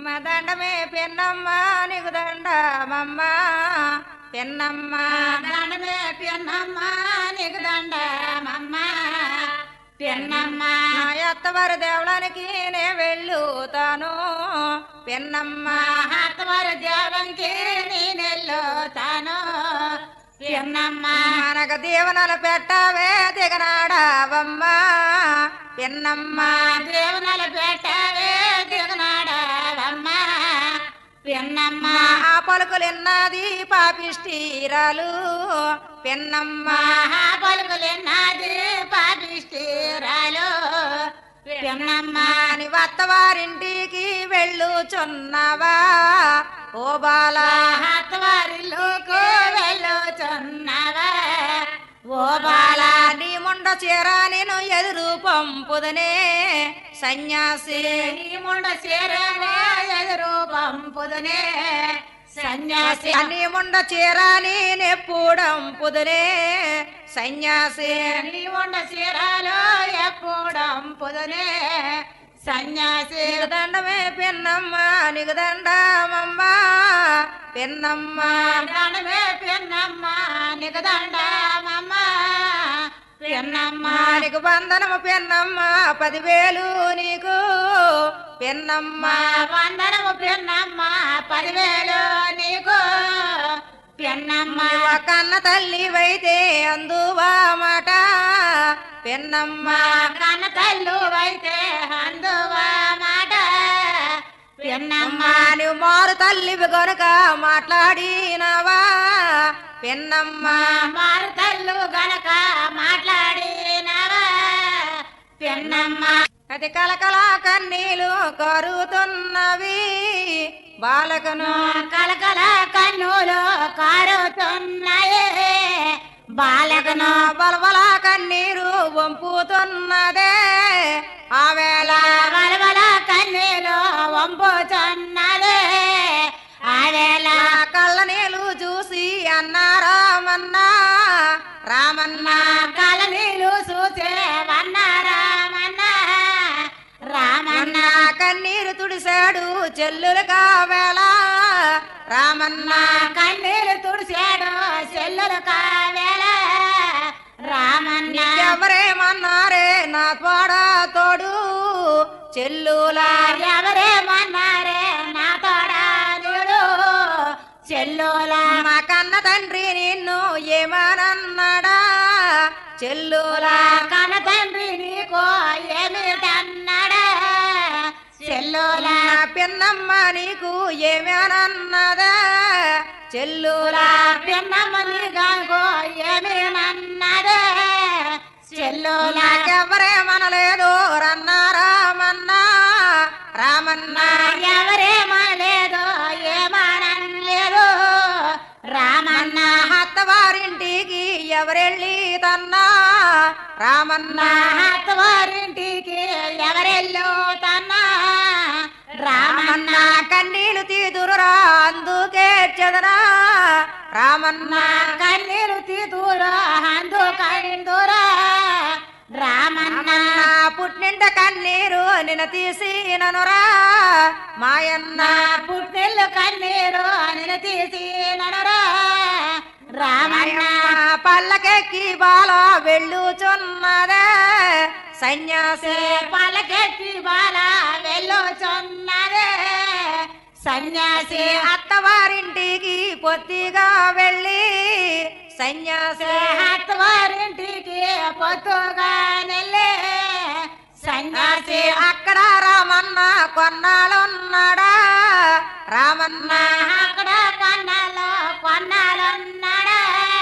దండమే పెన్నమ్మ నీకు దండమమ్మ పెన్నమ్మ దండమే పెన్నమ్మ నీకు దండమమ్మ పెన్నమ్మ నా ఎత్తవారి దేవుడానికి నే వెళ్ళుతాను పెన్నమ్మ హాతవారి దేవంకి నేనెల్లుతాను పెన్నమ్మ మనకు దీవెనలు పెట్టవే దిగనాడవమ్మ పెన్నమ్మ దేవునల పెట్టవే దిగనాడవమ్మ పెన్నమ్మ ఆ పలుకులిన్నది పాపిష్టిరాలు పెన్నమ్మ మహా పలుకులిన్నది పాపిష్టిరాలు పెన్నమ్మ అని వత్తవారింటికి వెళ్ళుచున్నావా ఓ బాలా హాతవారిలోకి వెళ్ళుచున్నావా ఓ బాల బాలా నీ ముండ చీర నేను ఎదురు పంపుదనే సన్యాసి నీ ముండ చేరవా ఎదురు పంపుదనే సన్యాసి నీ ముండ చీర నేనెప్పుడంపుదనే సన్యాసి నీ ఉండ చీరలో ఎప్పుడంపుదనే సన్యాసి నీకు దండమే పెన్నమ్మ నీకు దండమమ్మ పెన్నమ్మ దండమే పెన్నమ్మ నీకు దండమమ్మ పెన్నమ్మ నీకు బంధనము పెన్నమ్మ పదివేలు నీకు పెన్నమ్మ వందనము పెన్నమ్మ పదివేలు నీకు పెన్నమ్మ నీవు కన్న తల్లివైతే అందువా మాట పెన్నమ్మ కన్న తల్లు అయితే అందువా మాట పెన్నమ్మ అమ్మా నువ్వు మారు తల్లివి గనుక మాట్లాడినవా పెన్నమ్మ మారు తల్లు గనక మాట్లాడినవా పెన్నమ్మ అది కలకల కన్నీలు కరుతున్నవి బాలకను కలకల కన్నులు కారుతున్నాయే బాలకను బలబల కన్నీరు వంపుతున్నదే ఆ వేళ వలవల కన్నీలు వంపుచున్నదే ఆవేళ నా కళ్ళ నీళ్ళు చూసి అన్నారామన్నా రామన్న కల నీళ్ళు చూసే వన్నారామన్న రామన్న నా కన్నీరు తుడిశాడు చెల్లులు కావేళ రామన్న కన్నీరు తుడిచాడు చెల్లులు కావేళ రామన్న ఎవరేమన్నారే నా తోడ తోడు చెల్లులా ఎవరేమన్నారే నా తోడాలుడు చెల్లులా మా కన్న తండ్రి నిన్ను ఏమనన్నాడా చెల్లులా కన తండ్రి నీకు ఏమిటన్నాడా చెల్లులా నా పిన్నమ్మ నీకు ఏమనన్నదా చెల్లులా పిన్నమ్మ నీకు ఏమేనన్నాడే చెల్లులా నాకెవరేమనలేదు రన్నా రామన్న రామన్న ఎవరేమనలేదు ఏమనలేదు రామన్న అత్తవారింటికి ఎవరెళ్ళి తన్నా రామన్న వారింటికి ఎవరెళ్ళు తన్నా రామన్న రామన్న కన్నీళ్ళు తీదురురా అందుకే చెదరా రామన్న కన్నీరు తీతురా అందుకందురా రామన్న రామన్న పుట్టింట కన్నీరు నిన్న తీసిననురా మాయన్న పుట్టిల్లు కన్నీరు నేను తీసి నడరా రామన్న మాయన్న పల్లకెక్కి బాల వెళ్ళుచున్నదే సన్యాసి పలకెత్తి బాల వెళ్ళుచున్నదే సన్యాసి అత్తవారింటికి పొత్తిగా వెళ్ళి సన్యాసి వారింటికి పొత్తుగా నెల్లే సన్యాసి అక్కడ రామన్న కొన్నాళ్ళున్నాడా రామన్న అక్కడ కొన్నాలో కొన్నాలున్నాడా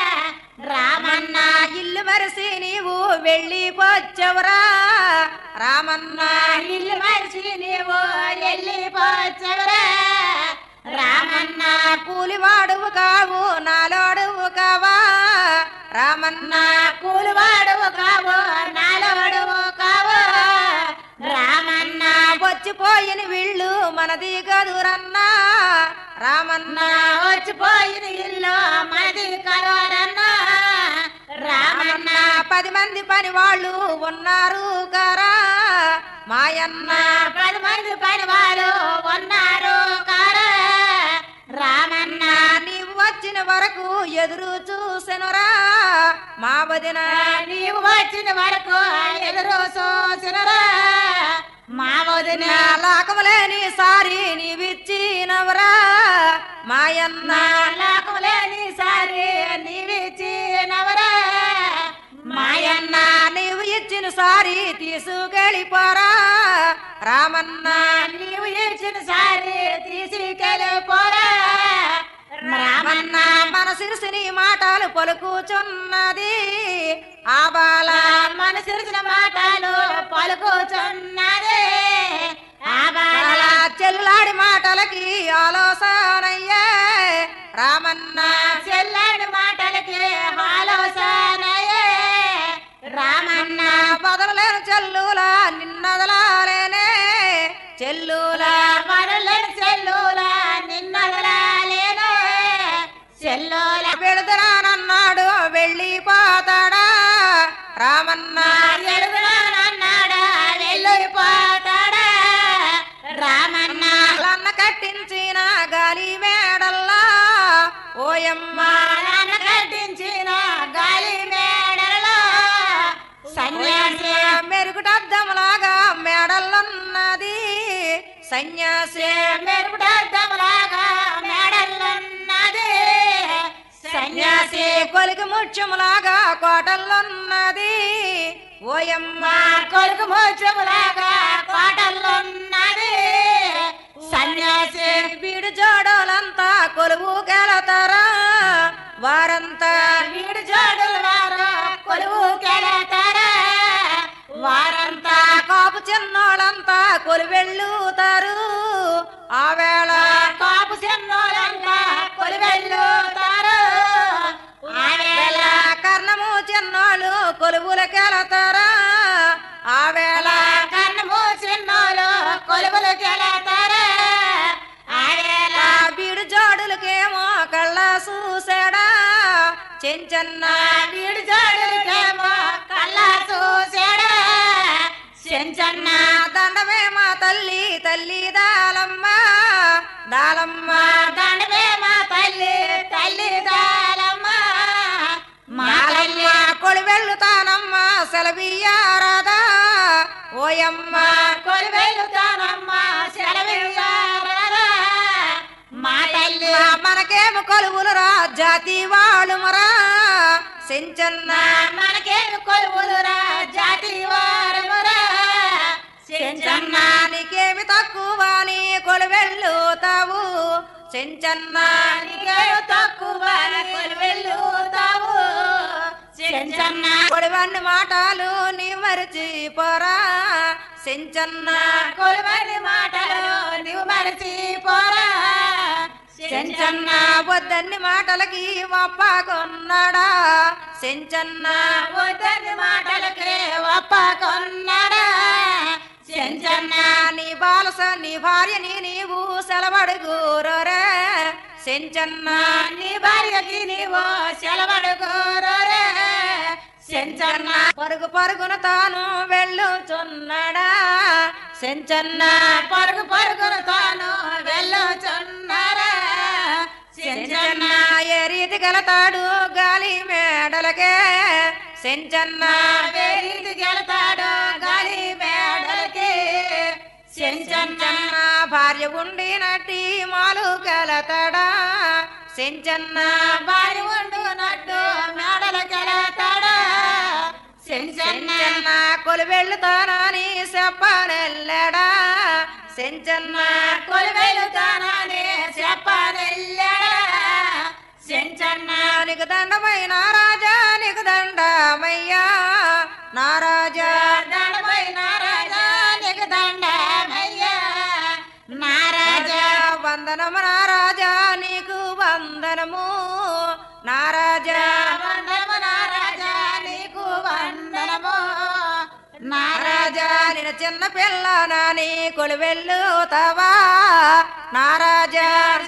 రామన్న ఇల్లు మరిసి నీవు వెళ్ళిపోచ్చవురా రామన్న ఇల్లు మనిషి నీవు వెళ్ళిపోచ్చవరా రామన్న కూలివాడువు కావు నాలోడువు కావా రామన్న కూలివాడువు కావు నాలవడువు కావు రామన్న వచ్చిపోయిన వీళ్ళు మనది గదురన్నా రామన్న వచ్చిపోయిన ఇల్లు మనది కరోరన్నా రామన్న పది మంది పని వాళ్ళు ఉన్నారు కరా మాయన్న పది మంది పని వాళ్ళు ఉన్నారు వరకు ఎదురు చూసెనురా మా వదిన నీవు వచ్చిన వరకు ఎదురు చూసినరా మా వదిన లాకములేని సారి నీవిచ్చినవరా మాయన్న నాకు లేని సారి నీవిచ్చినవరా మాయన్న నీవు ఇచ్చిన సారి తీసుకెళ్ళిపోరా రామన్న నీవు ఇచ్చిన సారి తీసుకెళ్ళిపోరా రామన్న మన సిరిసిని మాటలు పలుకుచున్నది ఆ బాల మన సిరిసిన మాటలు పలుకుచున్నది ఆ బాల బాల చెల్లులాడి మాటలకి ఆలోచనయ్యే రామన్న చెల్లడి మాటలకి ఆలోచనయే రామన్న బదలలేని చెల్లులా నిన్నదలాలేనే చెల్లులా వరలని చెల్లుల నిన్నదలాలేను చెల్లుల వెళుదరానన్నాడు వెళ్ళిపోతాడా రామన్న ఎడుగునాడా వెళ్ళిపోతాడా రామన్న అన్న కట్టించిన గాలి మేడల్లా ఓయమ్మ నాన్న కట్టించిన గాలి మేడలో సన్యాసి మెరుగుటద్దములాగా మేడల్లున్నది సన్యాసి మెరుగుడద్దములాగా మేడలున్నది సన్యాసి సన్యాసి కొలికి ముత్యములాగా కోటల్లున్నది ఓయమ్మ మా కొడుకు మోచములాగా కోటలున్నది సన్యాసి వీడు జోడోలంతా కొలువు గెలతారా వారంతా వీడు జోడులు వారు కొలువు కెళతారా వారంతా కాపు చిన్నోళ్ళంతా కొలువెళ్ళుతారు ఆ వేళ కాపు చిన్నోళ్ళంతా కొలువెళ్ళుతారు ఆ వేళ కర్ణము చిన్నోళ్ళు కొలువులకెళతారా ఆ వేళ కన్నము చిన్నోళ్ళు కొలువులు కెళతారా ఆ వేళ వీడు జోడులకేమో కళ్ళ చూసాడా చెంచన్న వీడు జోడులకేమో కళ్ళ చూసాడా చెంచన్న దండమే మా తల్లి తల్లి దాలమ్మ దాలమ్మ దండమే మా తల్లి తల్లి దాలమ్మ మా తల్లి కొడి వెళ్ళుతానమ్మ సెలవియారాదా ఓయమ్మ కొలు వెళ్తానమ్మ సెలవిల్లారా మా తల్లి మనకేమి కొలువులు రా జాతి వాడుమరా సెంచన్న మనకేమి కొలువులురా జాతి వారమురా చెంచన్న నీకేమి తక్కువ నీ కొలు వెళ్ళుతావు చెంచన్న నీకేమి తక్కువ కొలు వెళ్తావు చెంచన్న కొడివన్ని మాటలు నీ మరిచిపోరా సెంచన్న కొలువని మాటలు నువ్వు మరచిపోరా చెంచన్న వద్దన్ని మాటలకి ఒప్పకొన్నాడా సెంచన్న వద్దని మాటలకి ఒప్పకొన్నాడా చెంచన్న నీ బాలస నీ భార్యని నీవు సెలవడుగురోరే సెంచన్న నీ భార్యకి నీవు సెలవడుకోరే చెంచన్న పరుగు పరుగున తాను వెళ్ళుచున్నాడా సెంచన్న పరుగు పరుగును తాను వెళ్ళుచున్నారా చెంచన్న సెంచన్న ఏ రీతి గలతాడు గాలి మేడలకే సెంచన్న వేరీతి గెలతాడు గాలి మేడలకి చెంచన్న సెంచన్న భార్య ఉండి నటి మాలు గలతాడా సెంచన్న వారి ఉండునట్టు మేడలకెళతాడా చెంచన్న సెంచన్న కొలు వెళ్తానని చెప్పనెళ్ళాడా సెంచన్న కొలు వెళుతానని చెప్పనెళ్ళాడా చెంచన్న నీకు దండమైన రాజా నీకు దండమయ్యా నా రాజా దండమైన రాజా నీకు దండమయ్యా నా రాజా వందనము నా రాజా నీకు వందనము నా రాజా వందనము నా రాజా నీకు వందనము నా నా రాజా రాజా నేను చిన్న పిల్ల నాని కొలు వెళ్ళుతావా నా రాజా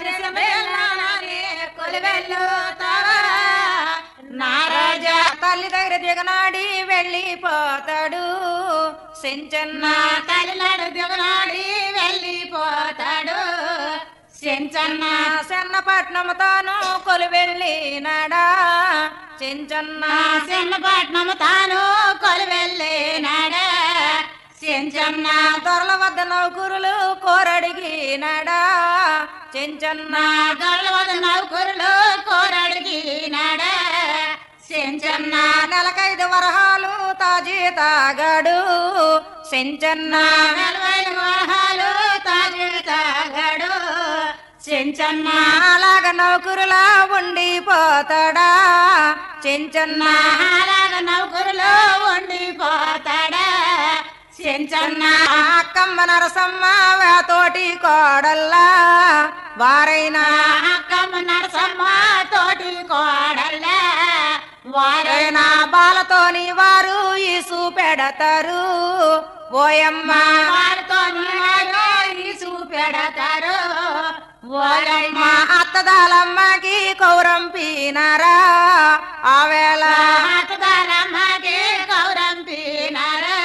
కొలువెళ్ళుతావా నా రాజా రాజా తల్లి దగ్గర దిగనాడి వెళ్ళిపోతాడు సెంచన్న నా తల్లినాడు దిగనాడి వెళ్ళిపోతాడు చెంచన్న చెన్నపట్నం తాను కొలువెళ్ళినాడా చెంచన్న చిన్నపట్నం తాను కొలువెళ్ళినాడా చెంచన్న దొరల వద్ద నౌకరులు కోరడిగినాడా చెంచన్న దొరల వద్ద నౌకరులు కోరడిగినాడా చెంచన్న నెలకైదు వరహాలు తాజీ తాగాడు చెంచన్న నలభై వరహాలు తాజు తాగాడు చెంచన్న అలాగ నౌకరులా ఉండిపోతాడా చెంచన్న అలాగ నౌకరులు ఉండిపోతాడా చెంచన్న అక్కమ్మ నరసమ్మ తోటి కోడల్లా వారైనా అక్కమ్మ నరసమ్మ తోటి కోడల్లా వారైనా వారైనా బాలతోని వారు ఈసు పెడతారు ఓయమ్మ వారితో నీసు పెడతారు ఓలమ్మ మా అత్తదాలమ్మకి కౌరంపినారా ఆవేళ ఆటదారమ్మకి గౌరం పీనారా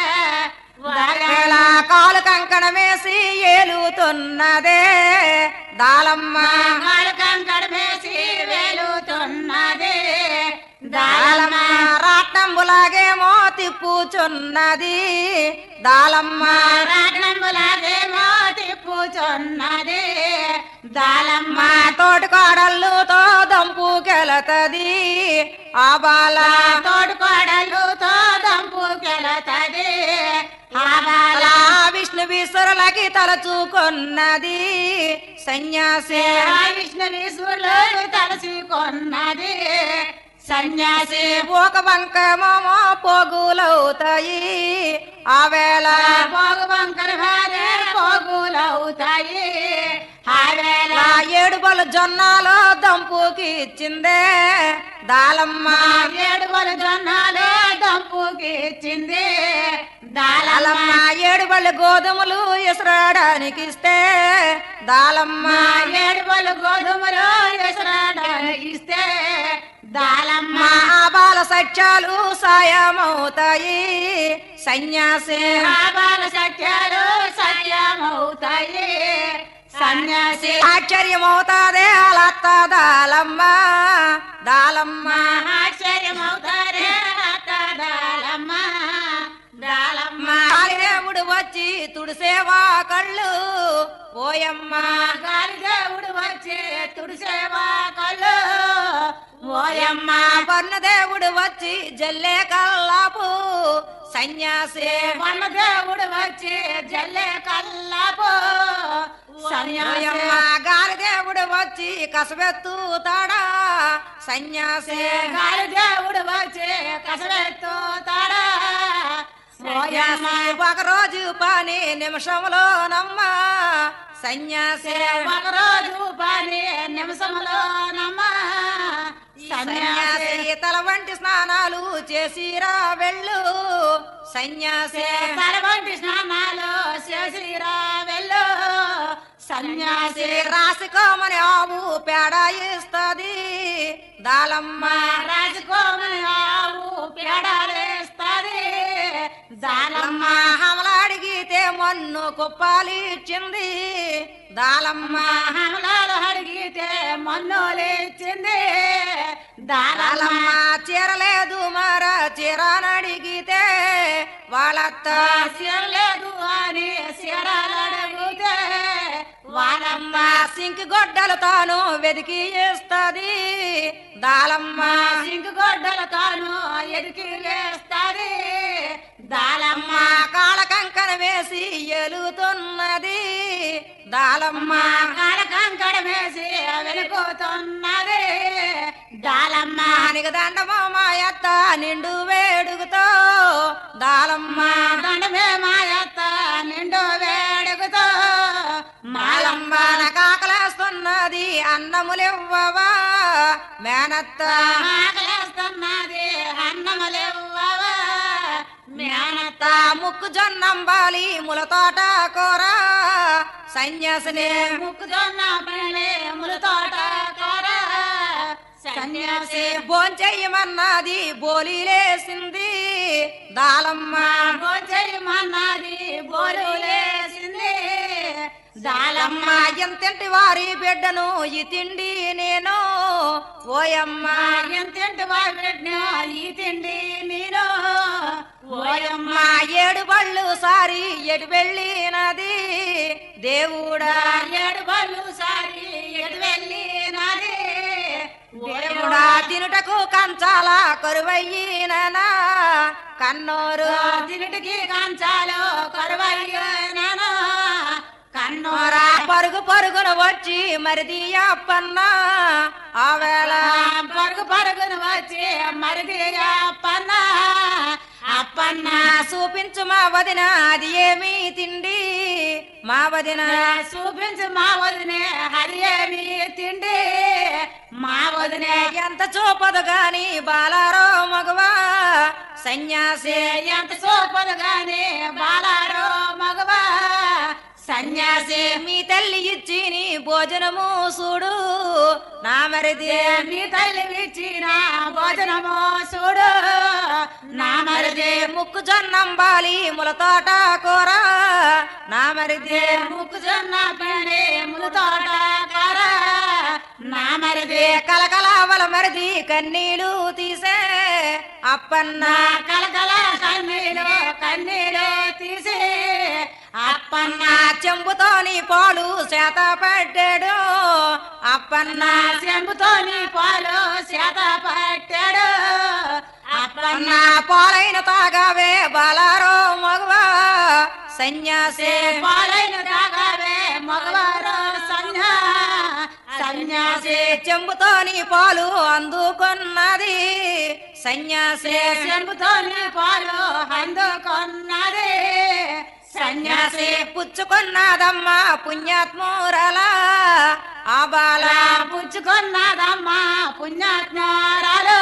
వేళ కాలు కంకణ వేసి ఏలుతున్నదే దాలమ్మ వాడు కంకడ వేసి వెలుతున్నది దాలమ్మ రాట్నంబులాగేమో తిప్పుచున్నది దాలమ్మ రాటనంబులాగేమో తిప్పుచున్నది దాలమ్మ మా తోటి కోడళ్ళుతో దంపుకెళతది ఆ బాల తోడు కోడలుతో దంపుకెళతది ఆ బాల అలా విష్ణు విశ్వరులకి తలచుకున్నది సన్యాసి విష్ణునీశ్వరులు తలచుకున్నది సన్యాసి ఒక బంకమో పోగులవుతాయి ఆ వేళ పోగు వంకర భార్య పోగులవుతాయి ఆ వేళ నా ఏడు బలు జొన్నాలో దంపుకి ఇచ్చిందే దాలమ్మ ఏడు వలు జొన్నాలు దంపుకి ఇచ్చింది దాలమ్మ దాలమ్మ ఏడు బళ్ళు గోధుమలు ఇసరడానికి ఇస్తే దాలమ్మ ఏడు వలు గోధుమలు ఎసరాడానికి ఇస్తే దాలమ్మ మా బాల సత్యాలు సాయమవుతాయి సన్యాసి ఆబాల సత్యాలు సత్యమవుతాయి సన్యాసి ఆశ్చర్యమవుతాదే అలత్త దాలమ్మ దాలమ్మ ఆశ్చర్యమవుతారే అత్త దాలమ్మ దాలమ్మ కాళిదేవుడు వచ్చి తుడిసేవా కళ్ళు ఓయమ్మ గాలి దేవుడు వచ్చి తుడిసేవా కళ్ళు ఓయమ్మ పన్ను దేవుడు వచ్చి జల్లే కల్లాపు సన్యాసి వన్న దేవుడు వచ్చి జల్లే కల్లాపో సన్యాసి ఓయమ్మ గాలి దేవుడు వచ్చి కసబెత్తు తాడా సన్యాసి గాలి దేవుడు వచ్చి కసరెత్తు తాడా ఓయమ్మ సన్యాసి ఒక రోజు పని నిమిషంలో నమ్మ సన్యాసి ఒకరోజు పని నిమిషంలో నమ్మ సన్యాసి సన్యాసి తల వంటి స్నానాలు చేసిరా వెళ్ళు సన్యాసి తలవంటి స్నానాలు చేసిరా వెళ్ళు సన్యాసి రాసుకోమని ఆవు పేడ ఇస్తది దాలమ్మ రాజుకోమని ఆవు పేడాలేస్తాది దాలమ్మ దాలమ్మ హమలాడిగితే మన్ను కుప్పాలిచ్చింది దాలమ్మ హమలాలు అడిగితే మన్నులేచింది దాలమ్మ దాలమ్మ చీరలేదు మర చీరనడిగితే వాళ్ళత్త లేదు అని సిరాలు అడిగితే వాళ్ళమ్మ మా సింకి గొడ్డలు తాను వెతికి ఇస్తది దాలమ్మ సింగు గొడ్డల తాను ఎదికి లేస్తాది దాలమ్మ మా కాళ్ళ కంకణ వేసి ఎలుతున్నది దాలమ్మ కాడ కంకడ వేసి వెనుకుతున్నది దాలమ్మ మానికి దండమో మాయత్త నిండు వేడుగుతో దాలమ్మ దండమే మాయత్త నిండు వేడుకుతో మాలమ్మ నాకు ఆకలేస్తున్నది అన్నములివ్వవా మేనత్త ఆకలేస్తున్నది అన్నములేవ్వవా మేనత్త తా ముక్కు జొన్నంబాలి ములతోట కూర సన్యాసిని ముక్కుజొన్న పని ములతోట కూర సన్యాసి భోంచెయ్యమన్నది బోలీలేసింది దాలమ్మ భోజయమన్నది బోరులేసింది జాలమ్మ ఎంతెంటి వారి బిడ్డను ఈ తిండి నేను ఓయమ్మ ఎంతెంటి వాడినో ఈ తిండి నేను ఓయమ్మ మా ఏడు బళ్ళు సారి ఎటు వెళ్ళినది దేవుడా ఏడు బళ్ళు సారి ఎటు వెళ్ళినది దేవుడా తినుటకు కంచాల కరువయ్యిననా కన్నోరు తిరిటికి కంచాలు కరువయ్యాను కన్నోరా నోరా పరుగు పరుగున వచ్చి మరిది అప్పన్న ఆవేళ పరుగు పరుగును వచ్చి మరిది అప్పన్న అప్పన్న చూపించు మా వదిన అది ఏమి తిండి మా వదిన చూపించు మా వదినే అది ఏమి తిండి మా వదినే ఎంత చూపదు గాని బాలారో మగవా సన్యాసి ఎంత చూపదు గాని బాలారో మగవా సన్యాసి మీ తల్లి ఇచ్చి నీ భోజనము చూడు నా మరిది మీ తల్లి ఇచ్చిన భోజనము చూడు నా మరిది ముక్కు జొన్నంబాలి ములతోట కూర నా మరిది ముక్కుజొన్న పిండి ములతోట కార నా మరిది కలకలావల మరిది కన్నీలు తీసే అప్పన్న నా కలకల కన్నీలు కన్నీలు తీసి అప్పన్న నా చెంబుతోని పాలు చేత పడ్డాడు అప్పన్న నా చెంబుతోని పాలు చేత పట్టాడు అప్పన్న నా పాలైన తాగావే బాలారో మగవా సన్యాసి పాలైన తాగావే మగవారు సన్యా సన్యాసి చెంబుతోని పాలు అందుకున్నది సన్యాసి చెంబుతోని పాలు అందుకున్నది సన్యాసి పుచ్చుకున్నదమ్మా పుణ్యాత్మురలా ఆ బాల పుచ్చుకున్నదమ్మా పుణ్యాత్మారాలు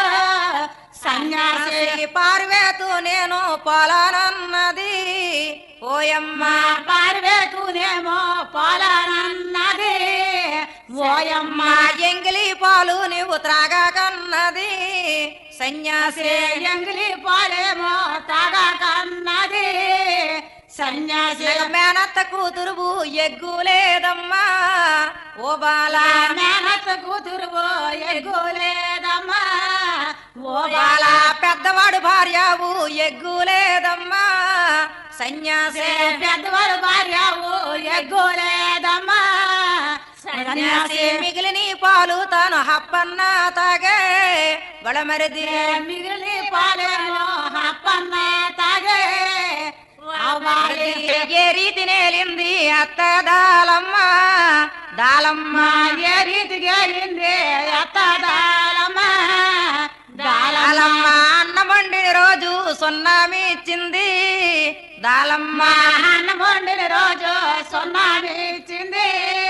సన్యాసి పార్వేతు నేను పొలానన్నది ఓయమ్మ మా పార్వేతునేమో పాలనన్నది ఓయమ్మ మా ఎంగిలి పాలు నీవు త్రాగకన్నది సన్యాసి ఎంగిలి పాలేమో తాగకన్నది సన్యాసి మేనత్త కూతురువు ఎగ్గులేదమ్మా ఓ బాల మేనత్త కూతురు ఎగ్గులేదమ్మా ఓ బాల బాల పెద్దవాడు భార్యవు ఎగ్గులేదమ్మా సన్యాసి పెద్దవాడు భార్యవు ఎగ్గులేదమ్మా సన్యాసి సన్యాసి మిగిలిన పాలు తాను హప్పన్న తాగే బళమరిది మిగిలి పాలేమో హప్పన్న తాగే అవ్వాలి ఏ రీతి నేలింది అత్త దాలమ్మ దాలమ్మ ఏ రీతికి వెళ్ళింది ఎత్తదాలమ్మ దాలమ్మ దాలమ్మ అన్నమండిన రోజు సున్నామిచ్చింది దాలమ్మ అన్నం వండిన రోజు సున్నామిచ్చింది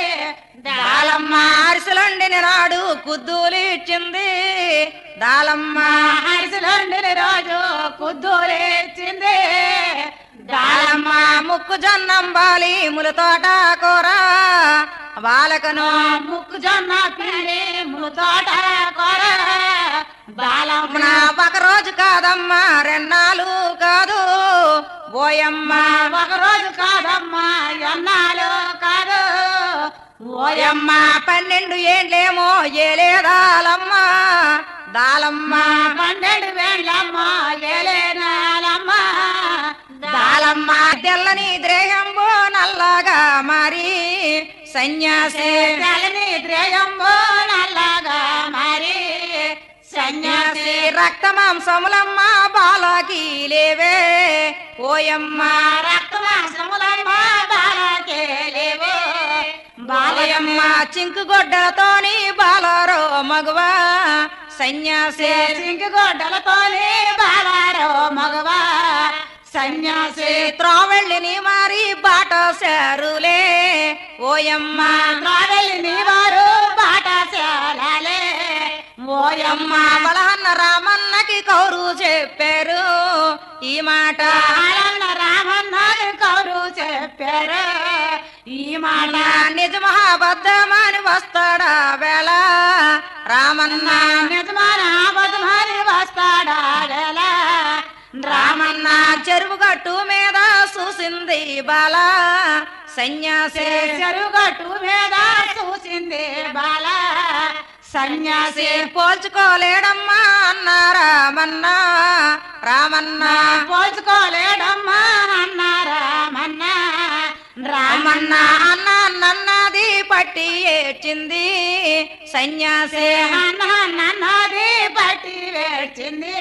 దాలమ్మ అరిసెలొండిన నాడు కుద్దూలు ఇచ్చింది దాలమ్మ హరిసలు వండిన రోజు కుద్దూలేచింది దాలమ్మ ముక్కు జొన్నం బాలి ములతోట కూర బాలకను ముక్కు జొన్న పిండి ముతోట కూర బాలమ్మ నా ఒక రోజు కాదమ్మా రెన్నాలు కాదు ఓయమ్మ ఒక రోజు కాదమ్మా ఎన్నాళ్ళు కాదు ఓయమ్మ ఓయమ్మ పన్నెండు ఏండ్లేమో ఏలేదాలమ్మ దాలమ్మ పన్నెండు వేళ్ళమ్మ ఏలేనాలమ్మ దాలమ్మ తెల్లని ద్రేహంబో నల్లగా మరి సన్యాసి తెల్లని ద్రయంబో నల్లగా మరి సన్యాసి సన్యాసి రక్తమాంసములమ్మ బాలకి లేవే ఓయమ్మ రక్తమాసములమ్మ బాలకే లేవు బాలయమ్మ బాలయమ్మ చింకు గొడ్డలతోని బాలరో మగవా సన్యాసి సింగి గొడ్డలతోనే బాలారో మగవా సన్యాసి త్రోవెళ్ళిని మారి బాట శారులే ఓయమ్మ రావెల్లి నీవారు బాట చాలాలే ఓయమ్మ అమ్మ బలహన్న రామన్నకి కౌరు చెప్పారు ఈ మాట ఆలన్న రామన్న కౌరు చెప్పారు ఈ మాట నిజ మహాబద్ధమని వస్తాడా వేళ రామన్న నిజమాన అబద్ధమని వస్తాడా వేళ రామన్న చెరువు గట్టు మీద చూసింది బాల సన్యాసి చెరుగట్టు మీద చూసింది బాల సన్యాసి పోల్చుకోలేడమ్మా అన్న రామన్నా రామన్నా పోల్చుకోలేడమ్మా అన్న రామన్న రామన్న రామన్నా అన్న నన్నది పట్టి ఏడ్చింది సన్యాసి అన్న నన్నది బట్టి వేచింది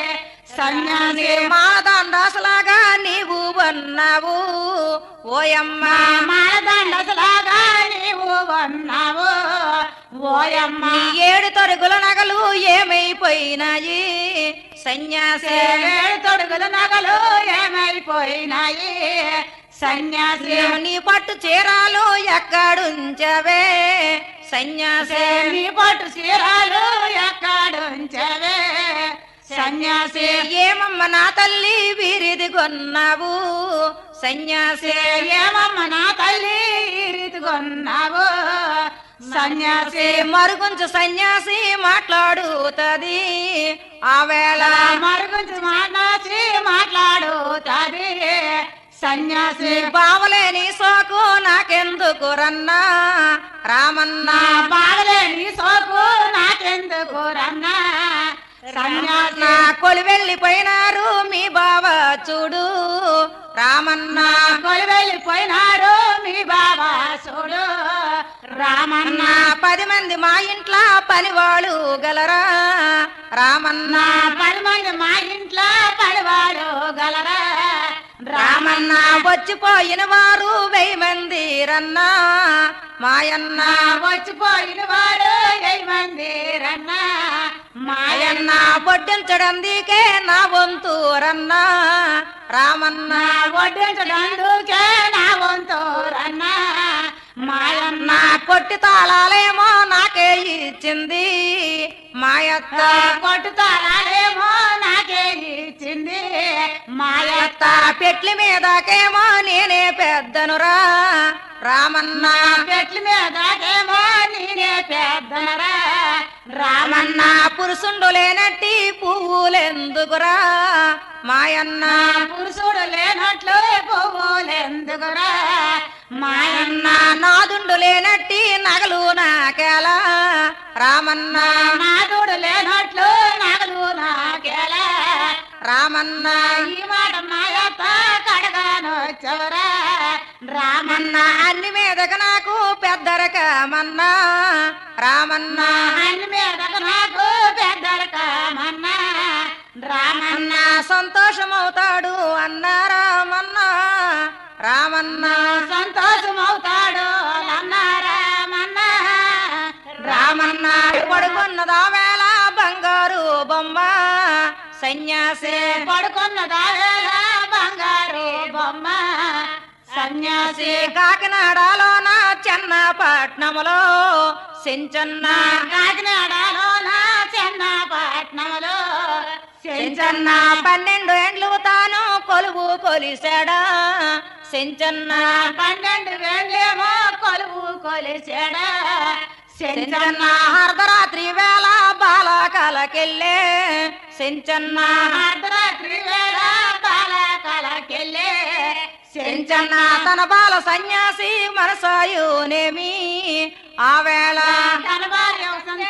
సన్యాసి మాదండాసలాగా నీవు ఉన్నావు ఓయమ్మా మాలదండలాగా నీవు ఉన్నావు ఓయమ్మ నీ ఏడు తొరుగుల నగలు ఏమైపోయినాయి సన్యాసి ఏడు తొడుగుల నగలు ఏమైపోయినాయి సన్యాసి నీ పట్టు చీరాలు ఎక్కడుంచవే సన్యాసి నీ పట్టు చీరాలు ఎక్కడుంచవే సన్యాసి ఏమమ్మ నా తల్లి వీరిది కొన్నావు సన్యాసి ఏమమ్మ నా తల్లి ఈ రీతి కొన్నావు సన్యాసి మరుగుంచు సన్యాసి మాట్లాడుతది ఆ వేళ మరుగుంచి మాట్లాచి మాట్లాడుతాది సన్యాసి బావలేని సోకు నాకెందుకు రన్నా రామన్నా నా బాగలేని సోకు నాకెందుకు రన్నా సన్యాసి నా కొలి వెళ్ళిపోయినారు మీ బావ చూడు రామన్నా కొలి వెళ్ళిపోయినారు మీ బాబా చూడు రామన్న నా పది మంది మా ఇంట్లో పనివాళ్ళు గలరా రామన్నా నా పది మంది మా ఇంట్లో పడివాడు గలరా రామన్న వచ్చిపోయిన వారు వెయ్యి మంది రన్నా మాయన్న వచ్చిపోయిన వాడు వెయ్యి మంది రన్నా మాయన్న మాయన్న వడ్డించడందుకే నా వంతు రన్నా రామన్న వడ్డించడందుకే నా వంతు రన్నా మాయన్న నా కొట్టి తాళాలేమో నాకే ఇచ్చింది మాయత్త కొట్టు తాళాలేమో నాకే ఇచ్చింది మాయత్త అత్త పెట్లి మీదకేమో నేనే పెద్దనురా రామన్న పెట్ల మీదకేమో నేనే పెద్దనరా రామన్న పురుషుండు లేనట్టి పువ్వులెందుకురా మాయన్న పురుషుడు లేనట్లు పువ్వులెందుకురా మాయన్న మాయన్న నాదుండు లేనట్టి నగలు నాకేలా రామన్న నాదుడు లేనట్లు నగలు నాకేలా రామన్న ఈ మాట మాయత్త కడగాను చెవరా రామన్న రామన్న అన్ని మీదక నాకు పెద్దరకమన్నా రామన్న అన్ని మీదకు నాకు పెద్దలకమన్నా రామన్న అన్న సంతోషమవుతాడు అన్న రామన్న రామన్న సంతోషమవుతాడు అన్న రామన్న రామన్న పడుకున్నదా వేళ బంగారు బొమ్మ సన్యాసి పడుకున్నదా వేళ బంగారు బొమ్మ సన్యాసి కాకినాడలోన చెన్నపట్నములో సెంచన్న కాకినాడలో నా చెన్నపట్నంలో సెంచన్న పన్నెండు ఏండ్లు తాను కొలువు కొలిసాడా సెంచన్న పన్నెండు వేళ్ళేమో కొలువు కొలిచాడా సెంచన్న సెంచన్న అర్ధరాత్రి వేళ బాలకలకెళ్ళే సెంచన్న అర్ధరాత్రి వేళ బాలకలకెళ్ళే సెంచన్న తన బాల సన్యాసి మనసాయునేమి ఆ వేళ తన భార్య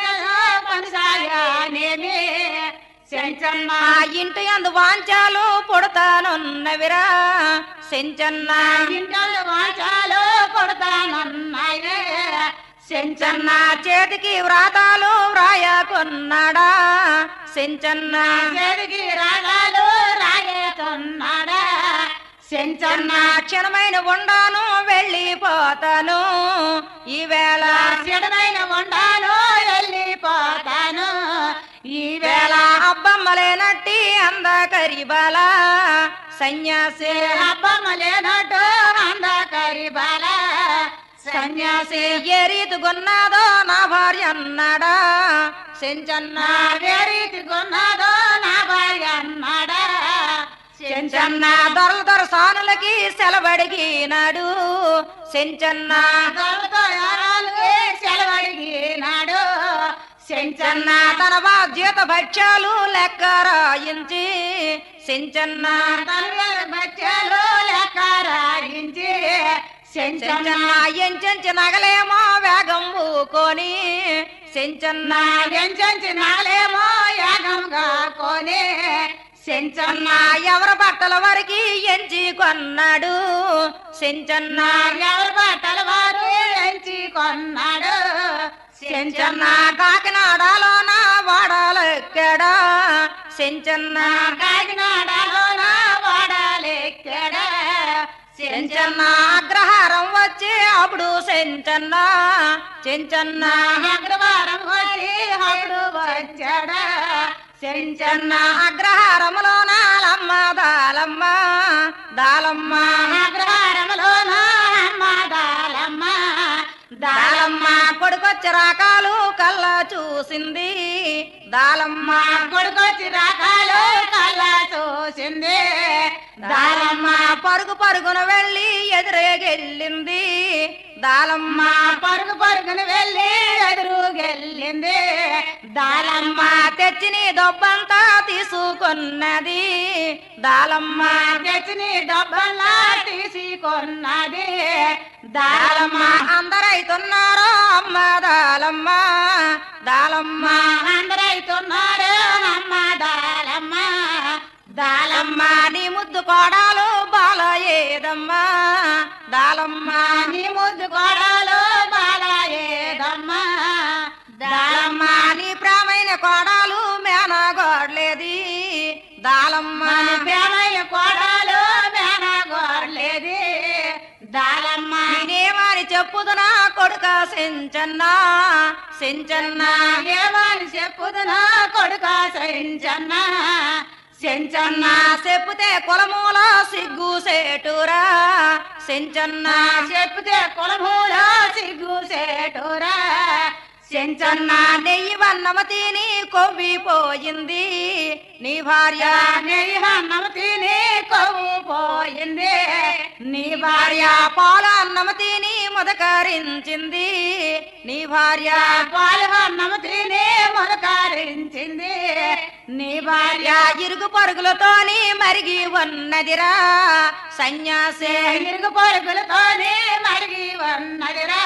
కొనసాగనేమి సెంచన్న ఆ ఇంటి అందు వాంచాలు పుడతానున్నవిరా సెంచన్న ఇంట్లో వాచాలు కొడతానన్నాయే సెంచన్న సెంచన్న చేతికి వ్రాతాలు వ్రాయకున్నాడా సెంచన్న చేతికి రాగాలు రాగేతున్నాడా సెంచన్న చెన్న క్షణమైన ఉండాను వెళ్ళిపోతాను ఈవేళ చెడమైన వండాను వెళ్ళిపోతాను ఈ వేళ వేళ అబ్బమ్మలేనట్టి అందకరిబాల సన్యాసి అబ్బమ్మ లేనట్టు అందకరి బాల సన్యాసి ఏ రీతిగున్నాదో నా భార్య అన్నాడా సెంచన్న నా వేరీతి కొన్నదో నా భార్య అన్నాడా సెంచన్న చెంచన్న దొరల దొర సానులకి సెలవడిగినాడు సెంచన్న దొరతో ఎవరాలు సెలవడిగినాడు సెంచన్న చెంచన్న తన బాధ్యత భక్ష్యాలు లెక్క రాయించి సెంచన్న తల్లి బచ్చాలు లెక్క రాగించి చెంచన్న చెంచన్న ఎంచెంచి నగలేమో వేగంబు కొని చెంచన్న ఎంచంచి నాలేమో యాగంగా కోనే చెంచన్న చెంచన్న ఎవరి బట్టల వరకు ఎంచి కొన్నాడు చెంచన్న ఎవరు బట్టల వారు ఎంచి కొన్నాడు చెంచన్న చెంచన్న కాకినాడలోన వాడాలెక్కడా చెంచన్న కాకినాడలోన వాడాలెక్కడ చెంచన్న అగ్రహారం వచ్చి అప్పుడు చెంచన్న చెంచన్న అగ్రవారం వచ్చి అప్పుడు వచ్చాడా చెంచన్న చెంచన్న అగ్రహారములో నాలమ్మ దాలమ్మ దాలమ్మ అగ్రహారంలోన అమ్మ దాలమ్మ దాలమ్మ కొడుకొచ్చి రాకాలు కళ్ళ చూసింది దాలమ్మ మా కొడుకొచ్చి రకాలు కళ్ళ చూసింది దాలమ్మ దాలమ్మ పరుగు పరుగున వెళ్ళి ఎదురేగెళ్ళింది దాలమ్మ మా పరుగు పరుగున వెళ్ళి ఎదురుగెళ్ళింది దాలమ్మ దాలమ్మ తెచ్చి నీ దొబ్బంతా తీసుకున్నది దాలమ్మ మా తెచ్చిని డబ్బల్లా తీసుకున్నది దాలమ్మ దాలమ్మ అందరైతున్నారో అమ్మ దాలమ్మ దాలమ్మ మా అందరైతున్నారు అమ్మ దాలమ్మ దాలమ్మ దాలమ్మ నీ ముద్దు కోడాలు బాల ఏదమ్మా దాలమ్మ నీ ముద్దు కోడలు బాలయేదమ్మ దాలమ్మ దాలమ్మ నీ ప్రేమైన కోడాలు మేనగోడలేది దాలమ్మ మన ప్రేమయ్య కోడలు మేనగోడలేది దాలమ్మ నేనేమని చెప్పుదునా కొడుక సెంచన్న సెంచన్న ఏమని చెప్పుదునా కొడుక సెంచన్న సెంచన్న చెప్పుతే కులమూల సిగ్గు సేటురా సెంచన్న చెప్తే కులమూల సిగ్గు సేటురా చెంచన్న నెయ్యి వన్నమ తిని కొవ్విపోయింది నీ భార్య నెయ్యన్నమ తిని కొవ్వు పోయింది నీ భార్య భార్య పాల అన్నమ తిని ముదకరించింది నీ భార్య పాల్గొన్నమ తిని మొలకారించింది నీ భార్య భార్య ఇరుగు పరుగులతోని మరిగి ఉన్నదిరా సన్యాసే ఇరుగు పరుగులతోనే మరిగి ఉన్నదిరా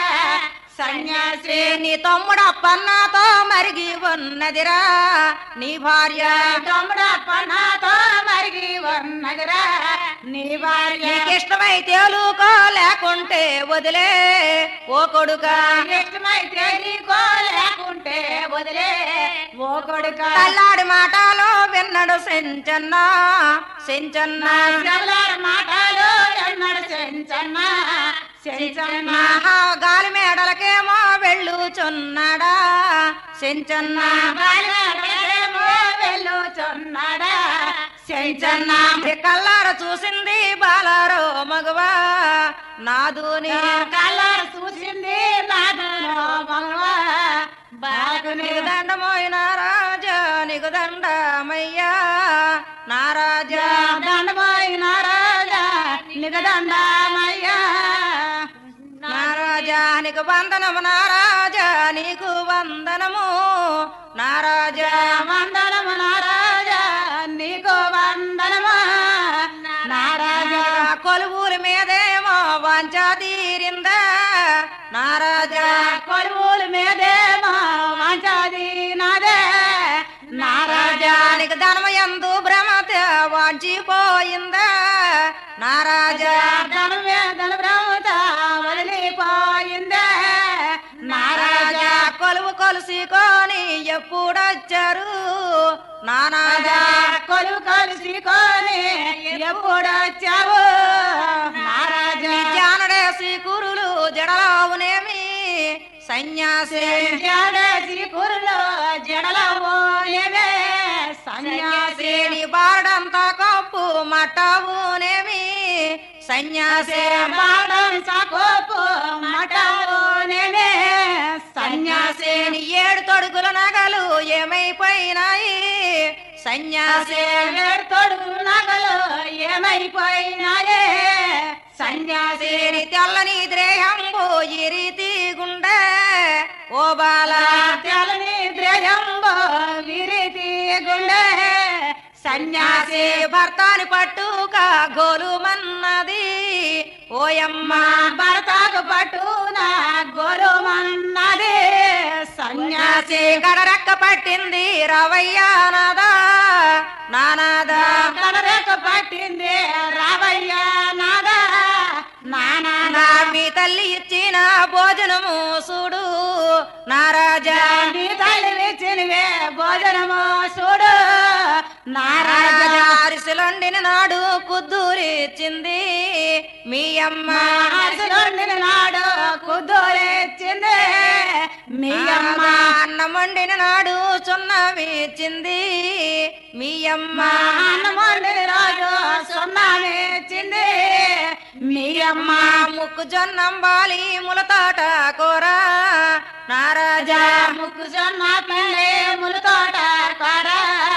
సన్యాసి నీ తమ్ముడప్పన్నతో మరిగి ఉన్నదిరా నీ భార్య తమ్ముడ పన్నాతో మరిగి ఉన్నదిరా నీ భార్య నీకిష్టమై తేలుకో లేకుంటే వదిలే ఓ కొడుక ఇష్టమైతే నీకో లేకుంటే వదిలే ఓ కొడుక తల్లాడి మాటలో విన్నడు సెంచన్న సెంచన్న చెవులార మాటలు ఎన్నడు చెంచన్న చెంచన్న మహా గాలి మేడలకేమో వెళ్ళుచున్నాడా సెంచన్న బాలకేమో వెళ్ళుచున్నాడా చెంచన్న చెంచన్న కల్లార చూసింది బాలారో మగవా నాదుని కళ్ళార చూసింది నాదు మగవా బాగుని నీకు దండమోయిన రాజా నీకు దండమయ్యా నా రాజా దండమైన రాజా నిగదండమయ్యా నా రాజా నీకు వందనము నా రాజా నీకు వందనము నా రాజా వందనము నా రాజా నీకు వందనమా నా రాజా కొలువుల మీదేమో వాంచా తీరిందా నా రాజా కొలువుల మీదేమో వంచాది నాదే నా రాజా రాజానికి ధనము ఎందు భ్రమత వాంచిపోయిందా నా రాజా ధనం వేదన బ్రహ్మత వదిలిపోయిందే నా రాజా రాజా కొలువు కొలుసుకొని ఎప్పుడొచ్చారు నా రాజా నాజా కొలువు కలిసికొని ఎప్పుడొచ్చావు నా రాజా జానడేసి కురులు జడలావునేమి సన్యాసి జాడేసి కురులో జడలవోయేవే సన్యాసి నీ బాడంతా కప్పు మట్టవునేమి సన్యాసి బాడం సాకోపు మటవునేనే సన్యాసి నీ ఏడు తొడుగుల నగలు ఏమైపోయినాయి సన్యాసి తోడు నగలు ఏమైపోయినాయే సన్యాసి నీ తెల్లని ద్రేహంబు ఈ రీతి గుండె ఓ బాల తెలని ద్రయంబో విరితి గుండె సన్యాసి సన్యాసి భర్తాని పట్టుక గోలుమన్నది ఓ ఓయమ్మ భర్తకు పట్టున గోరుమన్నది సన్యాసి సన్యాసి కడరెక్క పట్టింది రవయ్యా నాదా నానాదా కడరేక పట్టింది రావయ్య నాదా నానా నా మీ తల్లి ఇచ్చిన భోజనము చూడు నారాజా నీ తల్లి ఇచ్చినవే భోజనము చూడు నారాజా రాజా అరిసెలొండిన నాడు కుద్దూరిచ్చింది మీ అమ్మ అరసలొండిన నాడు కుద్దోలేచ్చింది మీ అమ్మ అన్నం వండిన నాడు చున్నమిచ్చింది మీ అమ్మ అన్నమొండిన రోజు సున్నామిచ్చింది మీ అమ్మ ముక్కు జొన్నం బాలి ములతాట కూర నారాజా ముక్కు జొన్న పెళ్ళి ములుతోట కాడ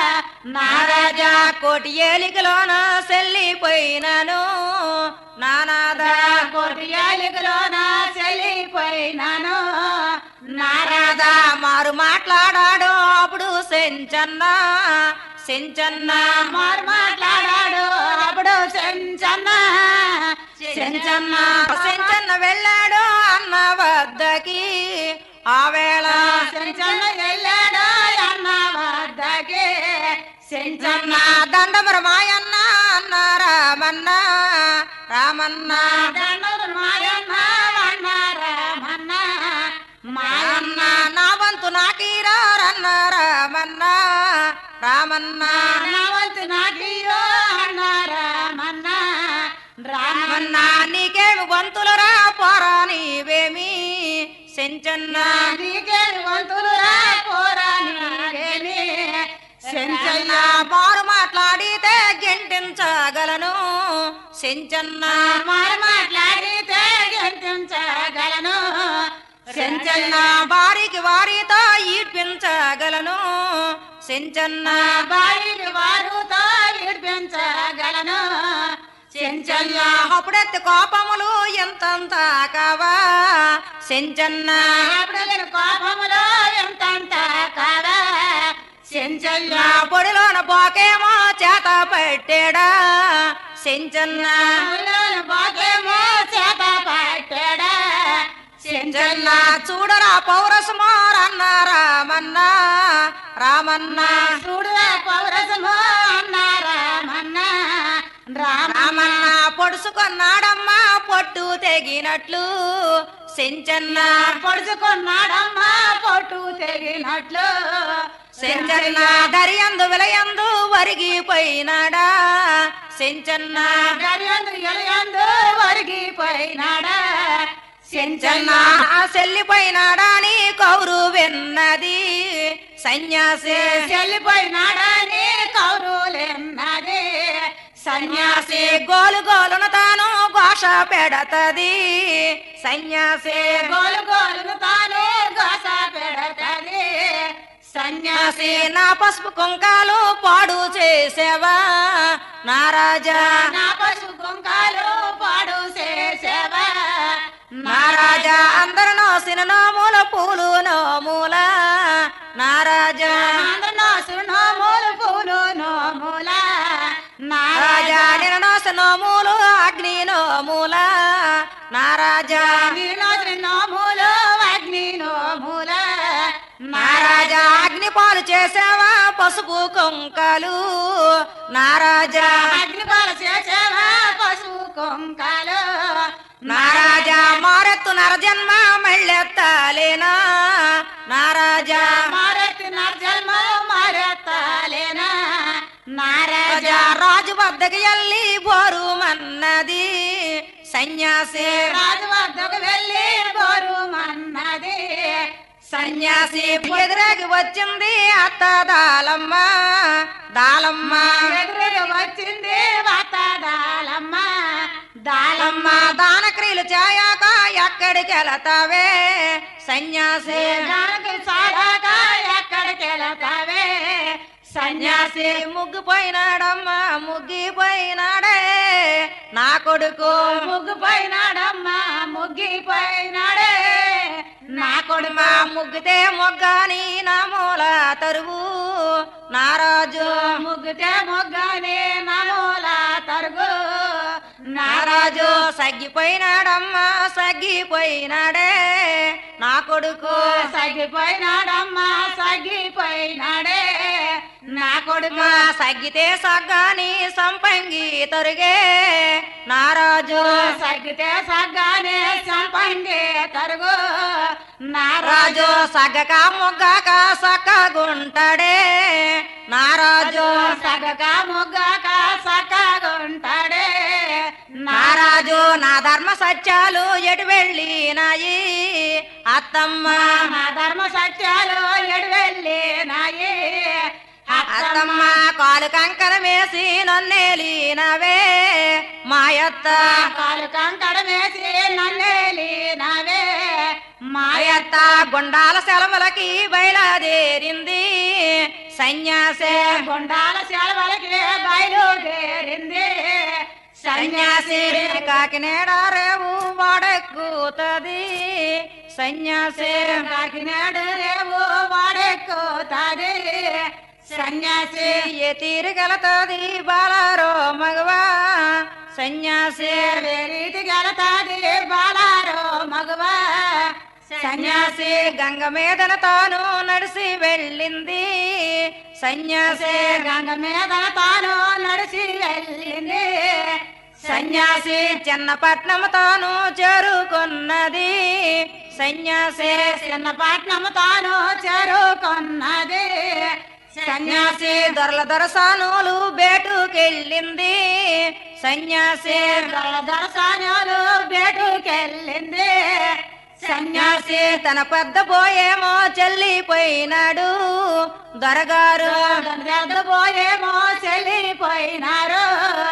నారాజా కోటి ఏలికలోన సెల్లిపోయినాను నానాదా కోటి ఏలికలోన చెల్లిపోయినాను నారాజా రాధా మారు మాట్లాడాడు అప్పుడు సెంచన్న సెంచన్న మారు మాట్లాడాడు అప్పుడు చెంచన్న చెంచన్న సెంచన్న వెళ్ళాడు అన్న వద్దకి ఆ వేళ చెంచన్న వెళ్ళాడు అన్న వద్దకి చెంచన్న చెంచన్న దండమర మాయన్న అన్న రామన్న రామన్న దండలు మాయన్న అన్న రామన్న మాయన్న మాయన్న నా వంతు నాకీరారన్న రామన్న రామన్న రామవంతు నాకియో అన్న రామన్న రామన్న రామన్న నీకేమి గొంతులరా పోరా నీవేమి సెంచన్న నీకే వంతులు రా పోరా నీకేమి సెంచన్న సెంచన్న మారు మాట్లాడితే గెంటించగలను సెంచన్న మారు మాట్లాడితే గెంతించగలను సెంచన్న వారికి వారితో ఈడ్పించగలను సెంచన్న బాయికి వారుతో విడిపించగలను సెంచన్న అప్పుడెత్తి కోపములు ఎంతంత కావా సెంచన్న అప్పుడు కోపములో ఎంతంత కాదా చెంచల్ల నా పొడిలోన పోకేమో చేత పెట్టాడా సెంచన్న బాగేమో చేత పట్టాడా సెంచన్న చూడరా పౌరసమోరన్న రామన్న రామన్న చూడు పౌరసము అన్న రామన్న రామ రామన్న పొడుచుకొన్నాడమ్మా పొట్టు తెగినట్లు సెంచన్న పొడుచుకున్నాడమ్మా పొట్టు తెగినట్లు సెంచన్న దరియందు విలయందు వరిగిపోయినాడా సెంచన్న గరియందు ఎలయందు వరిగిపోయినాడా సెంచన్న ఆ సెల్లిపోయినాడా అని కౌరు విన్నది సన్యాసి చెల్లిపోయినాడని కౌరులెన్నది సన్యాసి సన్యాసి గోలు గోలున తాను ఘోష పెడతది సన్యాసి గోలు గోలును తాను గోస పెడతది సన్యాసి సన్యాసి నా పసుపు కుంకాలు పాడు చేసేవా నా రాజా నా పశు కుంకాలు పాడు చేసేవా నా రాజా అందరు నోసిన నోముల పూలు నోముల నా రాజా నోములు పూలు నోముల నా రాజా రాజా నేను నోసిన నోములు అగ్ని నోముల నా రాజా వినోద్రి నోములు అగ్ని నోముల నా రాజా అగ్ని పాలు చేసావా పసుపు కుంకాలు నా రాజా అగ్ని పాలు చేసేవా పశు కుంకాలు నా రాజా మారెత్తు నరజన్మ మళ్ళెత్తాలేనా నా రాజా మారెత్తి నర్జన్మ మారెత్తాలేనా నా రాజా రాజా రాజు వద్దకి వెళ్ళి బోరుమన్నది సన్యాసి రాజు వద్దకు వెళ్ళి బోరుమన్నది సన్యాసి ఎదురాకి వచ్చింది అత్త దాలమ్మ దాలమ్మ ఎదురుగా వచ్చింది వతదాలమ్మ దాలమ్మ దాలమ్మ దానక్రియలు చేయాక ఎక్కడికి వెళతావే సన్యాసి దానికి సాడాక ఎక్కడికి వెళతావే సన్యాసి సన్యాసి ముగ్గిపోయినాడమ్మ ముగ్గిపోయినాడే నా కొడుకు ముగ్గుపోయినాడమ్మా ముగ్గిపోయినాడే నా కొడుకు మా ముగ్గితే మొగ్గని నా మూల తరువు నారాజు ముగ్గుతే మొగ్గని నమూల తరుగు నా నారాజు సగ్గిపోయినాడమ్మా సగ్గిపోయినాడే నా కొడుకు సగిపోయినాడమ్మా సగిపోయినాడే నా కొడుకు మా సగ్గితే సగ్గాని సంపంగి తొరిగే నారాజు సగితే సగ్గానే సంపంగి తరుగు నారాజు రాజు సగ్గక మొగ్గక సక్కగుంటాడే నారాజు సగక ముగ్గక సక్కగుంటాడే నారాజు నా ధర్మ సత్యాలు ఎటు వెళ్ళినాయి అత్తమ్మ నా ధర్మ సత్యాలు ఎడువెళ్ళి నాయి అత్తమ్మ కాలు కంకర వేసి నన్నేలినవే మాయత్త కాలు కంకడమేసి నన్నేలి నావే మాయత్త గుండాల సెలవులకి బయలుదేరింది సన్యాసే గుండాల సెలవులకి బయలుదేరింది సన్యాసి కాకినేడ రేవు వాడెక్కుతది సన్యాసి కాకినాడు రేవు వాడెక్కుతాది సన్యాసి ఏ తీరుగలతది బాలారో మగవా సన్యాసి ఏ రీతి గెలతాది బాలారో మగవా సన్యాసి గంగ మీదన తాను నడిసి వెళ్ళింది సన్యాసి గంగ మీద తాను నడిచి వెళ్ళింది సన్యాసి చిన్నపట్నం తాను చేరుకున్నది సన్యాసి చిన్నపట్నం తాను చేరుకున్నది సన్యాసి దొరల దొరసానులు బేటుకెళ్ళింది సన్యాసి దర్శనాలు బేటుకెళ్ళింది సన్యాసి తన పెద్ద పోయేమో చెల్లిపోయినాడు దొరగారు పోయేమో చెల్లిపోయినారు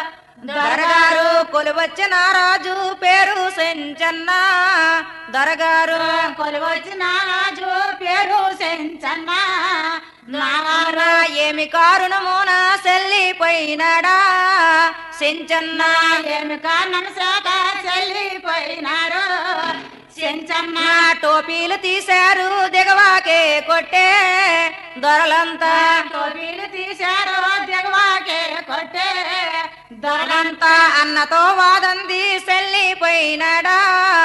దొరగారు కొలువచ్చిన రాజు పేరు సెంచన్న దొరగారు కొలువచ్చిన రాజు పేరు సెంచన్న నావారు నారా ఏమి కారణమున చెల్లిపోయినాడా సెంచన్న ఏమి కారణం శాత చెల్లిపోయినారు చెంచన్న నా టోపీలు తీశారు దిగవాకే కొట్టే దొరలంతా టోపీలు తీశారు దిగవాకే కొట్టే దొరలంతా దొరలంతా అన్నతో వాదంది చెల్లిపోయినాడా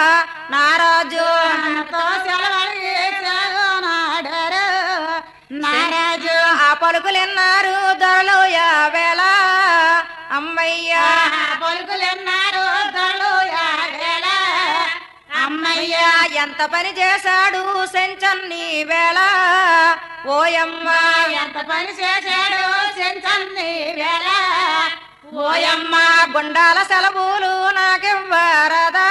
నారాజు నాతో సెలవలి నాడారు నారాజు ఆ పలుకులెన్నారు దొరలు యావేళ అమ్మయ్యా పలుకులన్నారు దొరలు యావేళ అమ్మయ్య అయ్యా ఎంత పని చేశాడు సెంచన్ని వేళ ఓయమ్మ ఎంత పని చేశాడు చెంచన్ని వేళ ఓయమ్మ గుండాల సెలవులు నాకివ్వరదా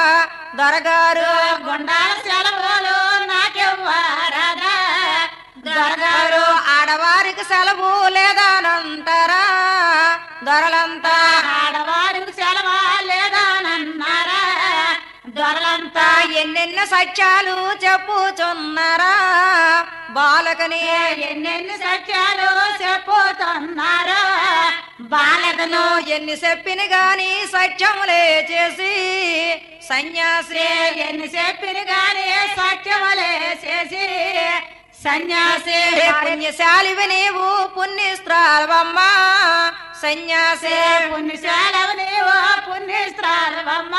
దొరగారు గుండాల సెలవులు నాకివ్వరాదా దొరగారు దొరగారు ఆడవారికి సెలవు లేదానంటారా దొరలంతా ఆడవారికి సెలవా లేదానన్నారా దొరలంతా ఎన్నెన్ని సత్యాలు చెప్పుచున్నారా బాలకని ఎన్నెన్ని సత్యాలు చెప్పుతున్నారు బాలకను ఎన్ని చెప్పిన గాని సత్యములే చేసి సన్యాసి ఎన్ని చెప్పిన గాని సత్యములే చేసి సన్యాసి పుణ్యశాలివి నీవు పుణ్యస్త్రాలవమ్మ సన్యాసి పుణ్యశాలవు నీవు పుణ్యస్త్రాలవమ్మ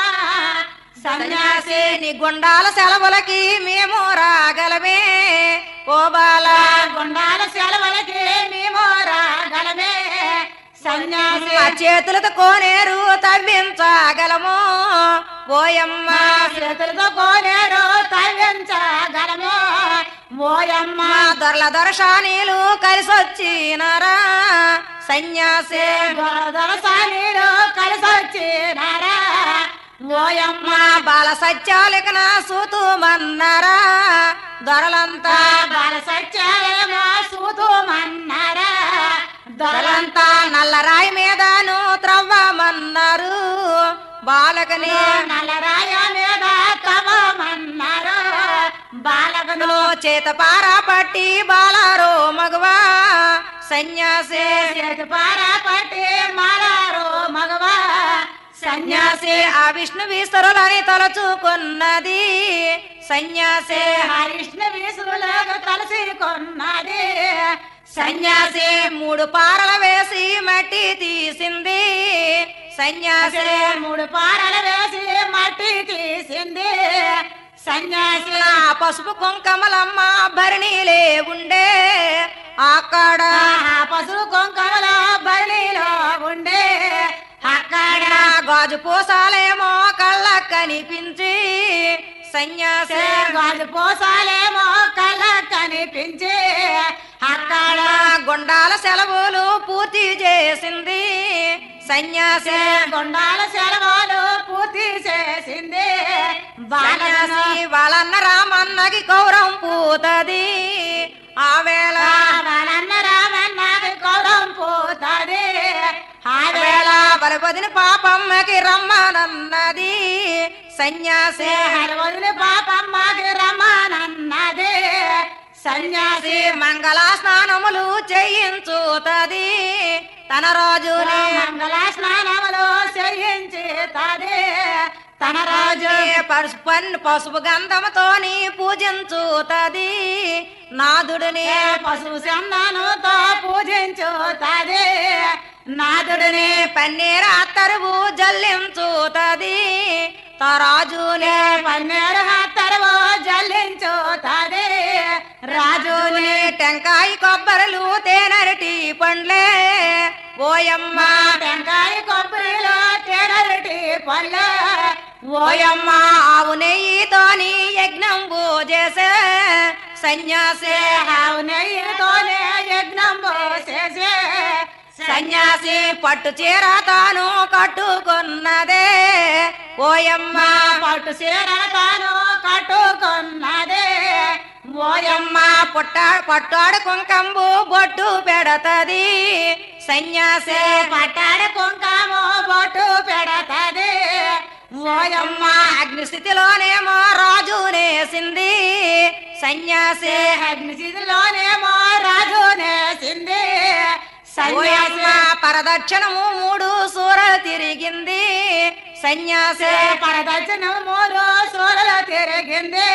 సన్యాసి సన్యాసి నీ గుండాల సెలవులకి మేము రాగలమే ఓ బాలా గుండాల సెలవులకి మేము రాగలమే సన్యాసి ఆ చేతులతో కోనేరు తవ్వించగలము ఓయమ్మ చేతులతో కోనేరు తవ్వించగలము ఓయమ్మ మా దొరల దొరశానీలు కలిసొచ్చినారా సన్యాసి దొరసానీలు కలిసొచ్చినారా ఓయమ్మ మా బాల సత్యాలికన సూతుమన్నారా దొరలంతా బాల సత్యాలేమో సూతుమన్నారా దొరలంతా నల్లరాయి మీదను త్రవ్వమన్నారు బాలకని నల్లరాయ మీద తమమన్నారు బాలకను చేత పారా పట్టి బాలారో మగవా సన్యాసి చేతి పారా పట్టి మారారు మగవా సన్యాసి సన్యాసి ఆ విష్ణు విస్తరులని తలచుకున్నది సన్యాసి హరిష్ణ విసులుగా కలిసి కొన్నది సన్యాసి మూడు పారల వేసి మట్టి తీసింది సన్యాసి మూడు పారలు వేసి మట్టి తీసింది సన్యాసి నా పసుపు కుంకమలమ్మ భరణిలే ఉండే అక్కడ ఆ పసుపు కుంకుమలో బలిలో ఉండే అక్కడ నా గాజు పూసాలేమో కళ్ళ కనిపించి సన్యాసి గాజు పోసాలేమో కళ్ళ కనిపించి అక్కడ నా గుండాల సెలవులు పూర్తి చేసింది సన్యాసి గుండాల సెలవులు పూర్తి చేసింది బాలన సన్యాసి వాళ్ళన్న రామన్నకి గౌరవం పూతది ఆ వేళ బాలన్న రామన్నకి గౌరవం పోతాది ఆ ఆ వేళ వేళ బలపదిని పాపమ్మకి రమ్మనన్నది సన్యాసి వదిలి పాపమ్మకి రమ్మనన్నది సన్యాసి మంగళ స్నానములు చేయించుతది తన రోజుని మంగళ స్నానములు చేయించుతాది తన రాజు పసుపు పన్ను పసుపు గంధముతోని పూజించుతది నాదుడిని పశువు చందనుతో పూజించుతాది నాదుడిని పన్నీర అత్తరువు జల్లించుతది తరాజుని పన్నెరు హత్తరువు జల్లించుతాది రాజుని రాజుని టెంకాయ కొబ్బరులు తేనరటి పండ్లే ఓయమ్మ టెంకాయ కొబ్బరిలో తేనెరటి పల్లె ఓయమ్మ ఆవు నెయ్యితోని యజ్ఞం చేసే సన్యాసి ఆవు నెయ్యితోనే యజ్ఞం చేసే సన్యాసి పట్టు చీర తాను కట్టుకున్నదే ఓయమ్మ పట్టు చీర తాను కట్టుకున్నదే ఓయమ్మ ఓయమ్మ పుట్ట పట్టాడు కుంకంబు బొట్టు పెడతది సన్యాసి పట్టాడు కుంకము బొట్టు పెడతది ఓయమ్మ అగ్నిస్థితిలోనేమో రాజునేసింది సన్యాసి అగ్నిస్థితిలోనేమో రాజు నేసింది ఓయమ్మ సన్యాసి పరదక్షిణము మూడు సూర తిరిగింది సన్యాసి పరదర్శనం మూడు సూరలు తిరిగింది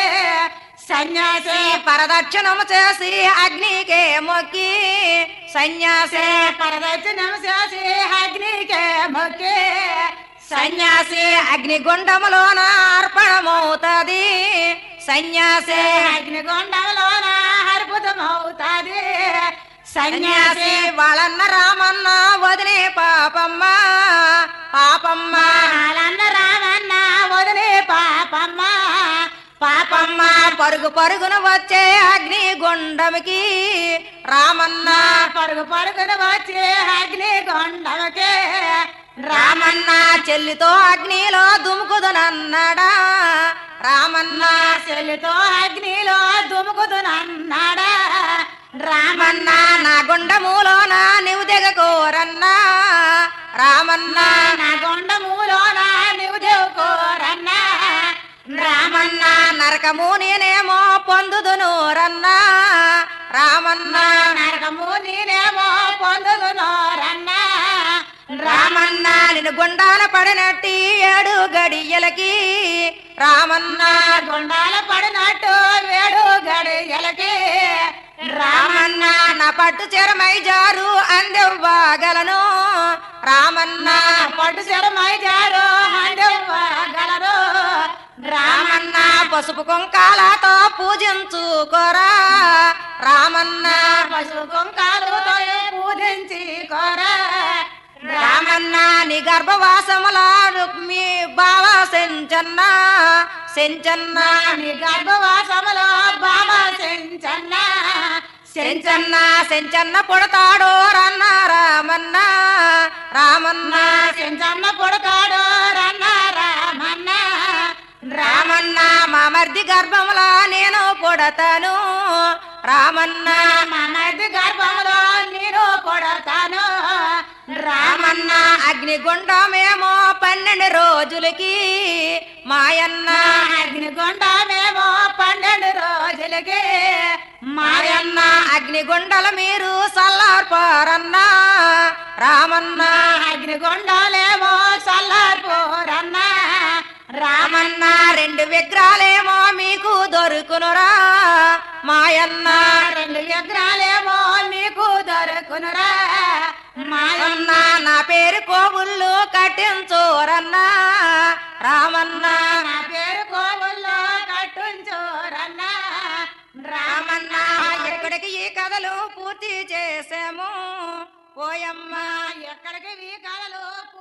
సన్యాసి పరదక్షిణము చేసి అగ్నికే మొక్కి సన్యాసి పరదర్శనం చేసి అగ్నికే మొక్కి సన్యాసి అగ్నిగుండములోన అర్పణమవుతది సన్యాసి అగ్నిగుండంలోన అద్భుతమవుతాది సన్యాసి సన్యాసి వాళ్ళన్న రామన్న వదిలే పాపమ్మ పాపమ్మ పాలన్న రామన్న వదిలే పాపమ్మ పాపమ్మ పాపమ్మ పరుగు పరుగున వచ్చే అగ్ని గుండమికి రామన్న పరుగు పరుగున వచ్చి అగ్ని గుండమకే రామన్న చెల్లితో అగ్నిలో దుముకుదునన్నాడా రామన్న చెల్లితో అగ్నిలో దుముకుదునన్నాడా రామన్న రామన్న నా గుండములోన నీవు దిగకోరన్నా రామన్న నా గుండములోన నువ్వు దేవుకోరన్నా రామన్న నరకము నేనేమో పొందుదును రన్నా రామన్న నరకము నేనేమో పొందుదునోరన్నా రామన్న నిన్ను గుండాల పడినట్టి ఏడు గడియలకి రామన్న గుండాల పడినట్టు వేడు గడియలకి రామన్న నా పట్టు చెరమై జారు అందెవ్వగలను రామన్న పట్టు శరమై జారు గలరు రామన్న పసుపు కుంకాలతో పూజించుకోరా రామన్న పశు కుంకాలతో పూజించి కోరా రామన్న నీ గర్భవాసముల మీ బావ సెంచన్న సెంచన్న నీ గర్భవాసములో బాబా సెంచన్న సెంచన్న సెంచన్న పుడతాడు రన్న రామన్న రామన్న సెంచన్న పొడతాడు రన్న రామన్న రామన్న మా మర్ది గర్భముల నేను పుడతాను రామన్న మమది గర్భంలో నేను కొడతాను రామన్న అగ్నిగుండమేమో పన్నెండు రోజులకి మాయన్న అగ్నిగుండమేమో పన్నెండు రోజులకి మాయన్న అగ్నిగుండల మీరు సల్లార్పారన్నా రామన్న అగ్నిగుండాలేమో చల్లారిపోరన్న రామన్న రెండు విగ్రహాలేమో మీకు దొరుకునురా మాయన్న రెండు విగ్రహాలేమో మీకు దొరుకునురా మాయన్న అన్నా నా పేరు కోవుళ్ళు కట్టించోరన్నా రామన్నా నా పేరు కోవుల్లో కట్టుంచోరన్నా రామన్నా రామన్నా ఎక్కడికి ఈ కథలు పూర్తి చేసాము పోయమ్మా ఎక్కడికి వీ కళలు